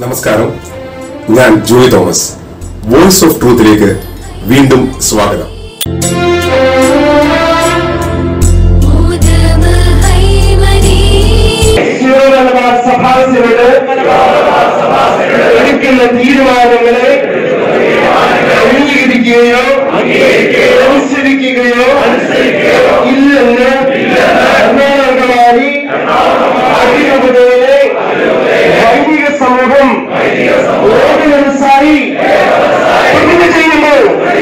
നമസ്കാരം ഞാൻ Joy Thomas voice of ട്രൂത്തിലേക്ക് വീണ്ടും സ്വാഗതം ശിവമലബാർ സഭാസിനോട് എടുക്കുന്ന തീരുമാനങ്ങളെ അംഗീകരിക്കുകയോ അനുസരിക്കുകയോ ഇല്ലെന്ന് എറണാകുളമായി അതിരൂപതയിലെ വൈദിക സമൂഹം ഓർഡിനൻസായി പ്രതിജ്ഞ ചെയ്യുമ്പോൾ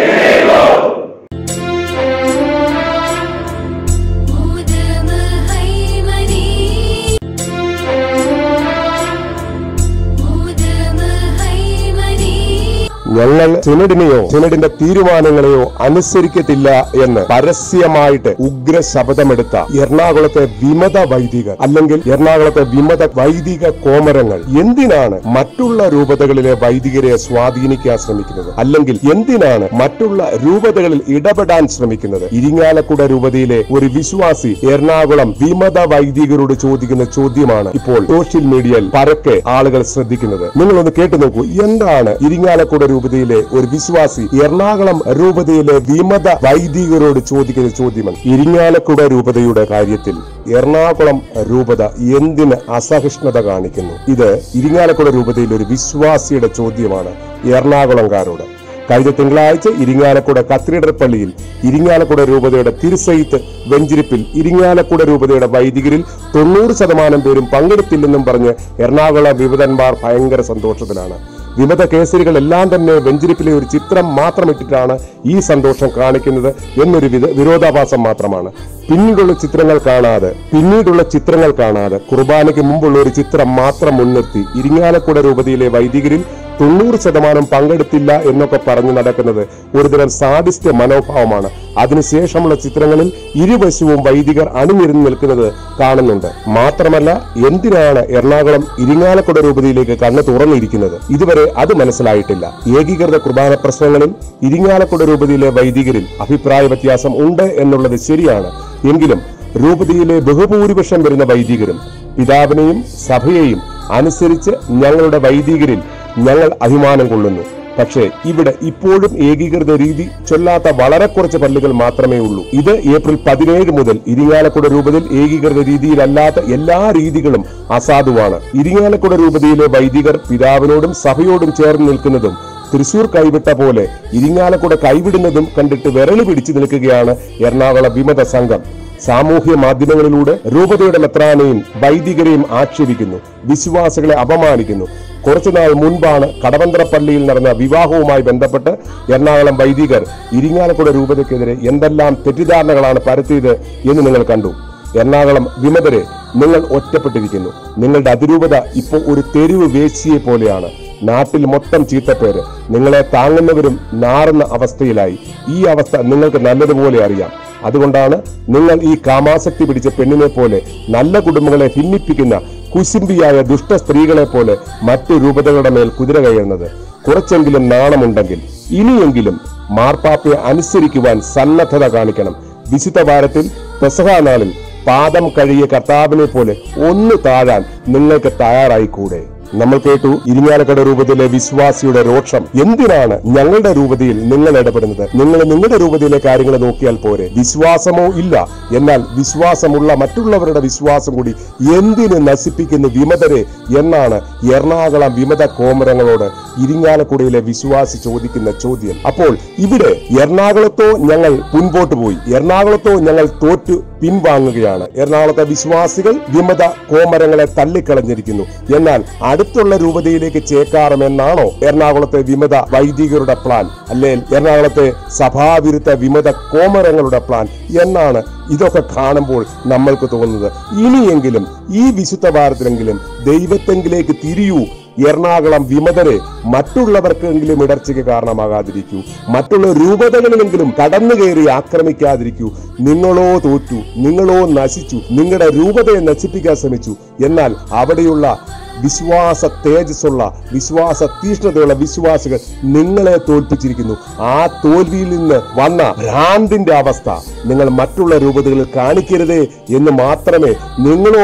ഞങ്ങൾ സിനഡിനെയോ സിനഡിന്റെ തീരുമാനങ്ങളെയോ അനുസരിക്കത്തില്ല എന്ന് പരസ്യമായിട്ട് ഉഗ്ര ശപഥമെടുത്ത എറണാകുളത്തെ വിമത വൈദികർ അല്ലെങ്കിൽ എറണാകുളത്തെ വിമത വൈദിക കോമരങ്ങൾ എന്തിനാണ് മറ്റുള്ള രൂപതകളിലെ വൈദികരെ സ്വാധീനിക്കാൻ ശ്രമിക്കുന്നത് അല്ലെങ്കിൽ എന്തിനാണ് മറ്റുള്ള രൂപതകളിൽ ഇടപെടാൻ ശ്രമിക്കുന്നത് ഇരിങ്ങാലക്കുട രൂപതയിലെ ഒരു വിശ്വാസി എറണാകുളം വിമത വൈദികരോട് ചോദിക്കുന്ന ചോദ്യമാണ് ഇപ്പോൾ സോഷ്യൽ മീഡിയയിൽ പരക്കെ ആളുകൾ ശ്രദ്ധിക്കുന്നത് നിങ്ങളൊന്ന് കേട്ടു നോക്കൂ എന്താണ് ഇരിങ്ങാലക്കുട രൂപതയിലെ ഒരു വിശ്വാസി എറണാകുളം രൂപതയിലെ വിമത വൈദികരോട് ചോദിക്കുന്ന ചോദ്യമാണ് ഇരിങ്ങാലക്കുട രൂപതയുടെ കാര്യത്തിൽ എറണാകുളം രൂപത എന്തിന് അസഹിഷ്ണുത കാണിക്കുന്നു ഇത് ഇരിങ്ങാലക്കുട രൂപതയിലെ ഒരു വിശ്വാസിയുടെ ചോദ്യമാണ് എറണാകുളംകാരോട് കഴിഞ്ഞ തിങ്കളാഴ്ച ഇരിങ്ങാലക്കുട കത്തീഡ്രൽ പള്ളിയിൽ ഇരിങ്ങാലക്കുട രൂപതയുടെ തിരുസയിത്ത് വെഞ്ചിരിപ്പിൽ ഇരിങ്ങാലക്കുട രൂപതയുടെ വൈദികരിൽ തൊണ്ണൂറ് ശതമാനം പേരും പങ്കെടുത്തില്ലെന്നും പറഞ്ഞ് എറണാകുളം വിമതന്മാർ ഭയങ്കര സന്തോഷത്തിലാണ് വിമത കേസരികൾ എല്ലാം തന്നെ വെഞ്ചിരിപ്പിലെ ഒരു ചിത്രം മാത്രം ഇട്ടിട്ടാണ് ഈ സന്തോഷം കാണിക്കുന്നത് എന്നൊരു വിധ വിരോധാഭാസം മാത്രമാണ് പിന്നീടുള്ള ചിത്രങ്ങൾ കാണാതെ പിന്നീടുള്ള ചിത്രങ്ങൾ കാണാതെ കുർബാനയ്ക്ക് മുമ്പുള്ള ഒരു ചിത്രം മാത്രം മുൻനിർത്തി ഇരിങ്ങാലക്കുട രൂപതയിലെ വൈദികരിൽ തൊണ്ണൂറ് ശതമാനം പങ്കെടുത്തില്ല എന്നൊക്കെ പറഞ്ഞു നടക്കുന്നത് ഒരുതരം സാഡിസ്റ്റ് മനോഭാവമാണ് അതിനുശേഷമുള്ള ചിത്രങ്ങളിൽ ഇരുവശവും വൈദികർ അണിനിരന്ന് നിൽക്കുന്നത് കാണുന്നുണ്ട് മാത്രമല്ല എന്തിനാണ് എറണാകുളം ഇരിങ്ങാലക്കുട രൂപതയിലേക്ക് കണ്ണ് തുറന്നിരിക്കുന്നത് ഇതുവരെ അത് മനസ്സിലായിട്ടില്ല ഏകീകൃത കുർബാന പ്രശ്നങ്ങളിൽ ഇരിങ്ങാലക്കുട രൂപതയിലെ വൈദികരിൽ അഭിപ്രായ വ്യത്യാസം ഉണ്ട് എന്നുള്ളത് ശരിയാണ് എങ്കിലും രൂപതയിലെ ബഹുഭൂരിപക്ഷം വരുന്ന വൈദികരും പിതാവിനെയും സഭയെയും അനുസരിച്ച് ഞങ്ങളുടെ വൈദികരിൽ ഞങ്ങൾ അഭിമാനം കൊള്ളുന്നു പക്ഷേ ഇവിടെ ഇപ്പോഴും ഏകീകൃത രീതി ചൊല്ലാത്ത വളരെ കുറച്ച് പള്ളികൾ മാത്രമേ ഉള്ളൂ ഇത് ഏപ്രിൽ പതിനേഴ് മുതൽ ഇരിങ്ങാലക്കുട രൂപതയിൽ ഏകീകൃത രീതിയിലല്ലാത്ത എല്ലാ രീതികളും അസാധുവാണ് ഇരിങ്ങാലക്കുട രൂപതയിലെ വൈദികർ പിതാവിനോടും സഭയോടും ചേർന്ന് നിൽക്കുന്നതും തൃശൂർ കൈവിട്ട പോലെ ഇരിങ്ങാലക്കുട കൈവിടുന്നതും കണ്ടിട്ട് വിരളി പിടിച്ചു നിൽക്കുകയാണ് എറണാകുളം വിമത സംഘം സാമൂഹ്യ മാധ്യമങ്ങളിലൂടെ രൂപതയുടെ മെത്രാനെയും വൈദികരെയും ആക്ഷേപിക്കുന്നു വിശ്വാസികളെ അപമാനിക്കുന്നു കുറച്ചുനാൾ മുൻപാണ് കടവന്ത്ര പള്ളിയിൽ നടന്ന വിവാഹവുമായി ബന്ധപ്പെട്ട് എറണാകുളം വൈദികർ ഇരിങ്ങാലക്കുട രൂപതയ്ക്കെതിരെ എന്തെല്ലാം തെറ്റിദ്ധാരണകളാണ് പരത്തിയത് എന്ന് നിങ്ങൾ കണ്ടു എറണാകുളം വിമതരെ നിങ്ങൾ ഒറ്റപ്പെട്ടിരിക്കുന്നു നിങ്ങളുടെ അതിരൂപത ഇപ്പോൾ ഒരു തെരുവ് വേശ്യയെ പോലെയാണ് നാട്ടിൽ മൊത്തം ചീത്തപ്പേര് നിങ്ങളെ താങ്ങുന്നവരും നാറുന്ന അവസ്ഥയിലായി ഈ അവസ്ഥ നിങ്ങൾക്ക് നല്ലതുപോലെ അറിയാം അതുകൊണ്ടാണ് നിങ്ങൾ ഈ കാമാസക്തി പിടിച്ച പെണ്ണിനെ പോലെ നല്ല കുടുംബങ്ങളെ ഭിന്നിപ്പിക്കുന്ന കുശിമ്പിയായ ദുഷ്ട സ്ത്രീകളെ പോലെ മറ്റു രൂപതകളുടെ മേൽ കുതിര കയറുന്നത് കുറച്ചെങ്കിലും നാണമുണ്ടെങ്കിൽ ഇനിയെങ്കിലും മാർപ്പാപ്പയെ അനുസരിക്കുവാൻ സന്നദ്ധത കാണിക്കണം വിശുദ്ധ വാരത്തിൽ പെസഹ നാളിൽ പാദം കഴിയ കർത്താവിനെ പോലെ ഒന്ന് താഴാൻ നിങ്ങൾക്ക് തയ്യാറായിക്കൂടെ നമ്മൾ കേട്ടു ഇരിങ്ങാലക്കട രൂപതയിലെ വിശ്വാസിയുടെ രോക്ഷം എന്തിനാണ് ഞങ്ങളുടെ രൂപതയിൽ നിങ്ങൾ ഇടപെടുന്നത് നിങ്ങൾ നിങ്ങളുടെ രൂപതയിലെ കാര്യങ്ങൾ നോക്കിയാൽ പോരെ വിശ്വാസമോ ഇല്ല എന്നാൽ വിശ്വാസമുള്ള മറ്റുള്ളവരുടെ വിശ്വാസം കൂടി എന്തിന് നശിപ്പിക്കുന്നു വിമതരെ എന്നാണ് എറണാകുളം വിമത കോമരങ്ങളോട് ഇരിങ്ങാലക്കുടയിലെ വിശ്വാസി ചോദിക്കുന്ന ചോദ്യം അപ്പോൾ ഇവിടെ എറണാകുളത്തോ ഞങ്ങൾ മുൻപോട്ട് പോയി എറണാകുളത്തോ ഞങ്ങൾ തോറ്റു പിൻവാങ്ങുകയാണ് എറണാകുളത്തെ വിശ്വാസികൾ വിമത കോമരങ്ങളെ തള്ളിക്കളഞ്ഞിരിക്കുന്നു എന്നാൽ അടുത്തുള്ള രൂപതയിലേക്ക് ചേക്കാറുമെന്നാണോ എറണാകുളത്തെ വിമത വൈദികരുടെ പ്ലാൻ അല്ലെങ്കിൽ എറണാകുളത്തെ സഭാവിരുദ്ധ വിമത കോമരങ്ങളുടെ പ്ലാൻ എന്നാണ് ഇതൊക്കെ കാണുമ്പോൾ നമ്മൾക്ക് തോന്നുന്നത് ഇനിയെങ്കിലും ഈ വിശുദ്ധ ഭാരത്തിലെങ്കിലും ദൈവത്തെങ്കിലേക്ക് തിരിയൂ എറണാകുളം വിമതരെ മറ്റുള്ളവർക്കെങ്കിലും ഇടർച്ചയ്ക്ക് കാരണമാകാതിരിക്കൂ മറ്റുള്ള രൂപതകളിലെങ്കിലും കടന്നു കയറി ആക്രമിക്കാതിരിക്കൂ നിങ്ങളോ തോറ്റു നിങ്ങളോ നശിച്ചു നിങ്ങളുടെ രൂപതയെ നശിപ്പിക്കാൻ ശ്രമിച്ചു എന്നാൽ അവിടെയുള്ള വിശ്വാസ തേജസ്സുള്ള വിശ്വാസ തീഷ്ണതയുള്ള വിശ്വാസികൾ നിങ്ങളെ തോൽപ്പിച്ചിരിക്കുന്നു ആ തോൽവിയിൽ നിന്ന് വന്ന ഭ്രാന്തിന്റെ അവസ്ഥ നിങ്ങൾ മറ്റുള്ള രൂപതകളിൽ കാണിക്കരുതേ എന്ന് മാത്രമേ നിങ്ങളോട്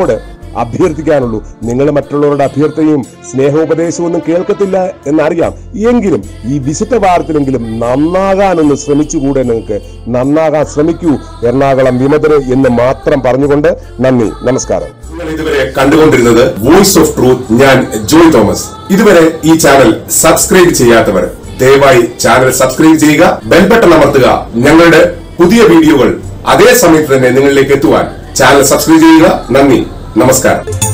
അഭ്യർത്ഥിക്കാനുള്ളൂ നിങ്ങൾ മറ്റുള്ളവരുടെ അഭ്യർത്ഥനയും സ്നേഹോപദേശവും ഒന്നും കേൾക്കത്തില്ല എന്നറിയാം എങ്കിലും ഈ വിശുദ്ധ വാരത്തിലെങ്കിലും നന്നാകാനൊന്ന് ശ്രമിച്ചുകൂടെ നിങ്ങൾക്ക് നന്നാകാൻ ശ്രമിക്കൂ എറണാകുളം വിമതര് എന്ന് മാത്രം പറഞ്ഞുകൊണ്ട് നന്ദി നമസ്കാരം നിങ്ങൾ ഇതുവരെ കണ്ടുകൊണ്ടിരുന്നത് വോയിസ് ഓഫ് ട്രൂത്ത് ഞാൻ ജോയ് തോമസ് ഇതുവരെ ഈ ചാനൽ സബ്സ്ക്രൈബ് ചെയ്യാത്തവർ ദയവായി ചാനൽ സബ്സ്ക്രൈബ് ചെയ്യുക ബെൽ ബട്ടൺ അമർത്തുക ഞങ്ങളുടെ പുതിയ വീഡിയോകൾ അതേ സമയത്ത് തന്നെ നിങ്ങളിലേക്ക് എത്തുവാൻ ചാനൽ സബ്സ്ക്രൈബ് ചെയ്യുക നന്ദി നമസ്കാരം